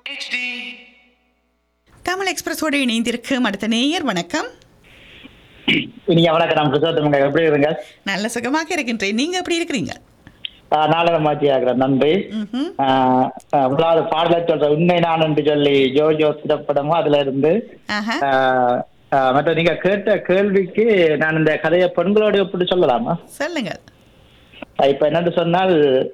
HD. Tamil எக்ஸ்பிரஸோடு இணைந்திருக்கும் அடுத்த நேயர் வணக்கம் இனிய வணக்கம் நான் கிருஷ்ணத்தமங்க எப்படி இருங்க நல்ல சுகமாக இருக்கின்றேன் நீங்க எப்படி இருக்கிறீங்க நாளக மாற்றி ஆகிறேன் நன்றி ம்ஹும். ஆஹ் ஆஹ் முதலாவது பாடல சொல்ற உண்மை நான் என்று சொல்லி ஜோஜோ திரைப்படமும் அதுல இருந்து ஆஹா ஆஹ் ஆஹ் மற்ற நீங்க கேட்ட கேள்விக்கு நான் இந்த கதையை பெண்களோட எப்படி சொல்லலாமா சொல்லுங்க ஆஹ் இப்ப என்னன்னு சொன்னால்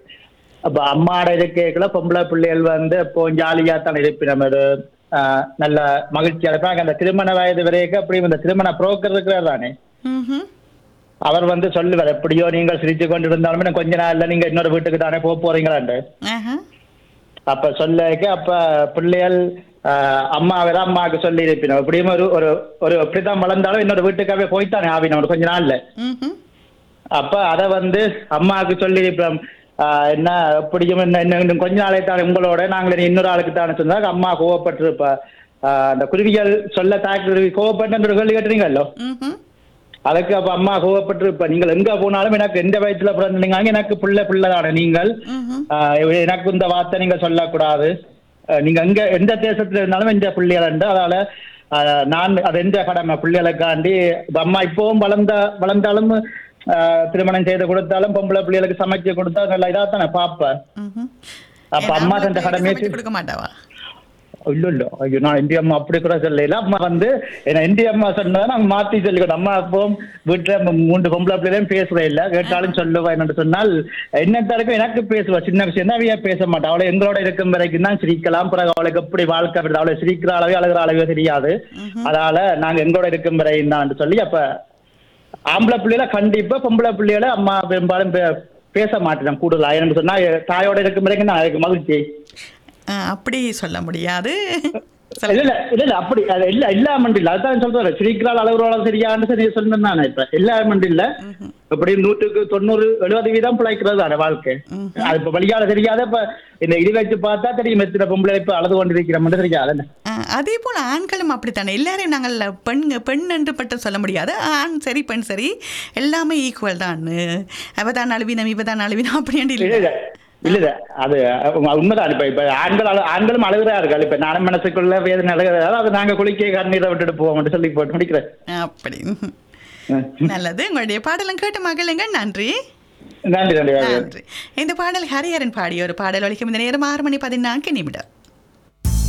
அப்ப அம்மாட இருக்கைக்குள்ள பொம்பளை பிள்ளைகள் வந்து இப்போ ஜாலியா தான் இருப்பினம் ஒரு ஆஹ் நல்ல மகிழ்ச்சியா இருப்பாங்க அந்த திருமண வயது வரைக்கும் அப்படி இந்த திருமண புரோக்கர் இருக்கிறார் தானே ம்ஹும். அவர் வந்து சொல்லுவார் எப்படியோ நீங்கள் சிரிச்சு கொண்டு இருந்தாலுமே கொஞ்ச நாள்ல நீங்க இன்னொரு வீட்டுக்கு தானே போக போறீங்களாண்டு ஆஹா அப்ப சொல்லக்கு அப்ப பிள்ளைகள் ஆஹ், அம்மாவை தான் அம்மாவுக்கு சொல்லி இருப்பினோம் எப்படியும் ஒரு ஒரு ஒரு எப்படிதான் வளர்ந்தாலும் இன்னொரு வீட்டுக்காவே போய்த்தானே ஆவினோம் ஒரு கொஞ்ச நாள்ல ம்ஹும். அப்ப அத வந்து அம்மாவுக்கு சொல்லி இருப்போம் ஆஹ், என்ன எப்படியும் இன்னும் இன்னும் இன்னும் கொஞ்ச நாளே தானே உங்களோட நாங்கள் இனி இன்னொரு ஆளுக்கு தானே சொன்னா அம்மா கோவப்பட்டிருப்பா ஆஹ், அந்த குருவிகள் சொல்ல தாக்கு குருவி கோவப்பட்டு ஒரு கேள்வி கேட்டுறீங்களோ ம்ஹும். அதுக்கு அப்ப அம்மா கோவப்பட்டிருப்ப நீங்கள் எங்க போனாலும் எனக்கு எந்த வயசுல பிறந்தீங்க எனக்கு புள்ள புள்ள தானே நீங்கள் ம்ஹும். ஆஹ் எனக்கு இந்த வார்த்தை நீங்க சொல்லக்கூடாது ஆஹ் நீங்க எங்க எந்த தேசத்துல இருந்தாலும் எந்த பிள்ளைகள் உண்டு அதனால ஆஹ் நான் அது எந்த கடமை பிள்ளைகளுக்காண்டி இப்ப அம்மா இப்பவும் வளர்ந்த வளர்ந்தாலும் ஆஹ் திருமணம் செய்து கொடுத்தாலும் பொம்பளை பிள்ளைகளுக்கு சமைச்சு கொடுத்தா நல்லா இதா தானே பாப்பேன் ம்ஹும். அப்ப ஏன் அம்மா அவங்களுக்கு செஞ்ச கடமையை சமைச்சு கொடுக்க மாட்டாவா இல்ல இல்ல ஐயோ நான் இந்திய அம்மா அப்படி கூட சொல்லல அம்மா வந்து என்ன இந்திய அம்மா சொன்னா நாங்க மாத்தி சொல்லிக்கணும் அம்மா அப்போ வீட்டுல ம- மூன்று பொம்பளை பிள்ளையும் பேசுறே இல்ல கேட்டாலும் சொல்லுவா என்னன்னு சொன்னால் என்னத்தாருக்கும் எனக்கு பேசுவா சின்ன விஷயம் தான் அவையா பேச மாட்டா அவளை எங்களோட இருக்கும் வரைக்கும் தான் சிரிக்கலாம் பிறகு அவளுக்கு எப்படி வாழ்க்கை வருது அவளை சிரிக்கிற அளவே அழுகிற அளவே தெரியாது அதனால நாங்க எங்களோட இருக்கும் வரையும் தான் சொல்லி அப்ப ஆம்பளை பிள்ளைகளை கண்டிப்பா பொம்பளை பிள்ளைகளை அம்மா பெரும்பாலும் பே- பேச மாட்டேன் கூடுதலா என்னன்னு சொன்னா தாயோட இருக்கும் வரைக்கும் நான் அதுக்கு மகிழ்ச்சி ஆ, அப்படி சொல்ல முடியாது இல்ல இல்ல இல்ல இல்ல அப்படி அது இல்ல இல்லாம இல்ல அதான் சொல்றேன் சிரிக்கிறாள் அளவுறோட சரியான்னு சரி சொன்னேன் நான் இப்ப இல்லாம இல்ல இப்படி நூற்றுக்கு தொண்ணூறு எழுபது வீதம் பிழைக்கிறது தானே வாழ்க்கை அது இப்ப வழியால தெரியாத இப்ப இந்த இது வச்சு பார்த்தா தெரியும் எத்தனை பொம்பளை இப்ப அழுது கொண்டு இருக்கிற தெரியாது ஆ, அதே போல் ஆண்களும் அப்படித்தானே எல்லாரையும் நாங்கள் பெண் பெண் என்று மட்டும் சொல்ல முடியாது ஆண் சரி பெண் சரி எல்லாமே ஈக்குவல் தான் அவ தான் அழுவினம் இவ தான் அழுவினம் அப்படின்ட்டு இல்ல இல்லை இல்ல இல்ல இல்ல அது உண்மை- உண்மைதான் இப்ப இப்ப ஆண்கள் அழு- ஆண்களும் அழுகிறார்கள் இப்ப நானும் மனசுக்குள்ள வேதனை அழுகிறாரு அது நாங்க குளிக்க கண்ணீரை விட்டுட்டு போவோம் சொல்லி போட்டு முடிக்கிறேன் அப்படி நல்லது உங்களுடைய பாடலும் கேட்டு மகளுங்க நன்றி நன்றி நன்றி நன்றி இந்த பாடல் ஹரிஹரன் பாடிய ஒரு பாடல் ஒழிக்கும் இந்த நேரம் ஆறு மணி பதினான்கு நிமிடம்